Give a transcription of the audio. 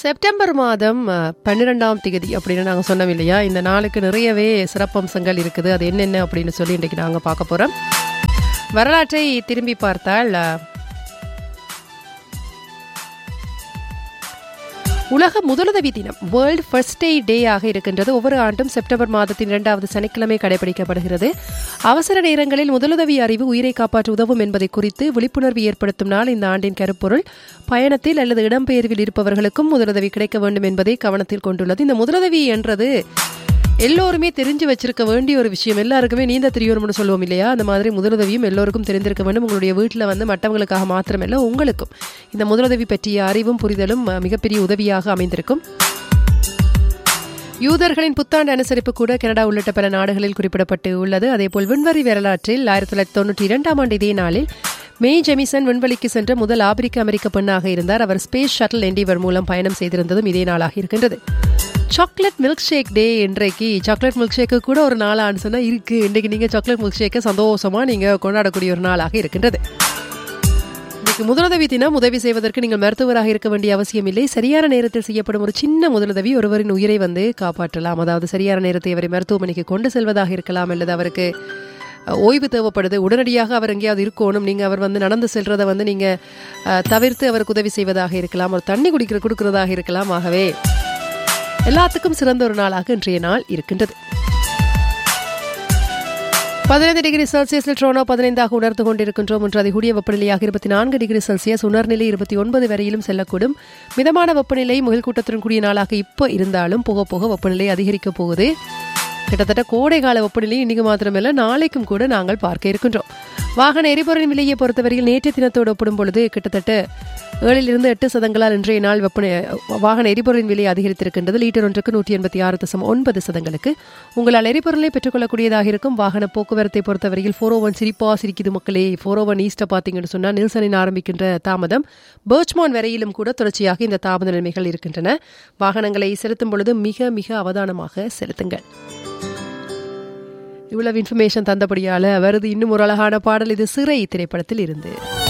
September மாதம் அஹ், பன்னிரெண்டாம் திகதி அப்படின்னு நாங்கள் சொன்னோம் இல்லையா இந்த நாளுக்கு நிறையவே சிறப்பம்சங்கள் இருக்குது அது என்னென்ன அப்படின்னு சொல்லி இன்றைக்கு நாங்கள் பார்க்க போகிறோம் வரலாற்றை திரும்பி பார்த்தால் அஹ், உலக முதலுதவி தினம் வேர்ல்ட் ஃபர்ஸ்ட் எய்ட் டே ஆக இருக்கின்றது ஒவ்வொரு ஆண்டும் செப்டம்பர் மாதத்தின் இரண்டாவது சனிக்கிழமை கடைபிடிக்கப்படுகிறது அவசர நேரங்களில் முதலுதவி அறிவு உயிரை காப்பாற்ற உதவும் என்பதை குறித்து விழிப்புணர்வு ஏற்படுத்தும் நாள் இந்த ஆண்டின் கருப்பொருள் பயணத்தில் அல்லது இடம்பெயர்வில் இருப்பவர்களுக்கும் முதலுதவி கிடைக்க வேண்டும் என்பதை கவனத்தில் கொண்டுள்ளது இந்த முதலுதவி என்றது எல்லோருமே தெரிஞ்சு வச்சிருக்க வேண்டிய ஒரு விஷயம் எல்லாருக்குமே நீந்த தெரியணும்னு சொல்லுவோம் இல்லையா அந்த மாதிரி முதலுதவியும் எல்லோருக்கும் தெரிந்திருக்க வேண்டும் உங்களுடைய வீட்டில் வந்து மற்றவங்களுக்காக மாத்திரமல்ல உங்களுக்கும் இந்த முதலுதவி பற்றிய அறிவும் புரிதலும் அஹ், மிகப்பெரிய உதவியாக அமைந்திருக்கும் யூதர்களின் புத்தாண்டு அனுசரிப்பு கூட கனடா உள்ளிட்ட பல நாடுகளில் குறிப்பிடப்பட்டு உள்ளது அதேபோல் விண்வெளி வரலாற்றில் ஆயிரத்தி தொள்ளாயிரத்தி தொண்ணூற்றி இரண்டாம் ஆண்டு இதே நாளில் மே ஜெமிசன் விண்வெளிக்கு சென்ற முதல் ஆப்பிரிக்க அமெரிக்க பெண்ணாக இருந்தார் அவர் ஸ்பேஸ் ஷட்டில் எண்டிவர் மூலம் பயணம் செய்திருந்ததும் இதே நாளாக இருக்கின்றது சாக்லேட் மில்க் ஷேக் டே இன்றைக்கு சாக்லேட் மில்க் ஷேக்கு கூட ஒரு நாளான்னு சொன்னால் இருக்கு இன்றைக்கு நீங்கள் சாக்லேட் மில்க் ஷேக்கை சந்தோஷமாக நீங்கள் கொண்டாடக்கூடிய ஒரு நாளாக இருக்கின்றது இன்னைக்கு முதலுதவி தினம் உதவி செய்வதற்கு நீங்கள் மருத்துவராக இருக்க வேண்டிய அவசியம் இல்லை சரியான நேரத்தில் செய்யப்படும் ஒரு சின்ன முதலுதவி ஒருவரின் உயிரை வந்து காப்பாற்றலாம் அதாவது சரியான நேரத்தை அவரை மருத்துவமனைக்கு கொண்டு செல்வதாக இருக்கலாம் அல்லது அவருக்கு அஹ், ஓய்வு தேவைப்படுது உடனடியாக அவர் எங்கேயாவது இருக்கணும் நீங்கள் அவர் வந்து நடந்து செல்றதை வந்து நீங்கள் அஹ், தவிர்த்து அவருக்கு உதவி செய்வதாக இருக்கலாம் ஒரு தண்ணி குடிக்கிற கொடுக்கறதாக இருக்கலாம் ஆகவே எல்லாத்துக்கும் சிறந்த ஒரு நாளாக இன்றைய நாள் இருக்கின்றது பதினைந்து டிகிரி செல்சியஸில் ட்ரோனோ பதினைந்தாக உணர்ந்து கொண்டிருக்கின்றோம் என்று அதிகூடிய வெப்பநிலையாக இருபத்தி நான்கு டிகிரி செல்சியஸ் உணர்நிலை இருபத்தி ஒன்பது வரையிலும் செல்லக்கூடும் மிதமான வெப்பநிலை முகில் கூட்டத்துடன் கூடிய நாளாக இப்போ இருந்தாலும் போக போக வெப்பநிலை அதிகரிக்கப் போகுது கிட்டத்தட்ட கோடை கால வெப்பநிலை இன்னைக்கு மாத்திரமல்ல நாளைக்கும் கூட நாங்கள் பார்க்க இருக்கின்றோம் வாகன எரிபொருளின் விலையை பொறுத்தவரையில் நேற்றைய தினத்தோடு ஒப்பிடும் பொழுது கிட்டத்தட்ட ஏழிலிருந்து எட்டு சதங்களால் இன்றைய நாள் வெப்பனை வாகன எரிபொருளின் விலை அதிகரித்திருக்கின்றது லீட்டர் ஒன்றுக்கு நூற்றி எண்பத்தி ஆறு தசம் ஒன்பது சதங்களுக்கு உங்களால் எரிபொருளை பெற்றுக்கொள்ளக்கூடியதாக இருக்கும் வாகன போக்குவரத்தை பொறுத்தவரையில் ஃபோர் ஓவன் சிரிப்பா சிரிக்குது மக்களே ஃபோர் ஓவன் ஈஸ்ட்டை பார்த்தீங்கன்னு சொன்னால் நில்சனின் ஆரம்பிக்கின்ற தாமதம் பர்ச்மான் வரையிலும் கூட தொடர்ச்சியாக இந்த தாமத நிலைமைகள் இருக்கின்றன வாகனங்களை செலுத்தும் பொழுது மிக மிக அவதானமாக செலுத்துங்கள் இவ்வளவு இன்ஃபர்மேஷன் தந்தபடியால வருது இன்னும் ஒரு அழகான பாடல் இது சிறை திரைப்படத்தில் இருந்து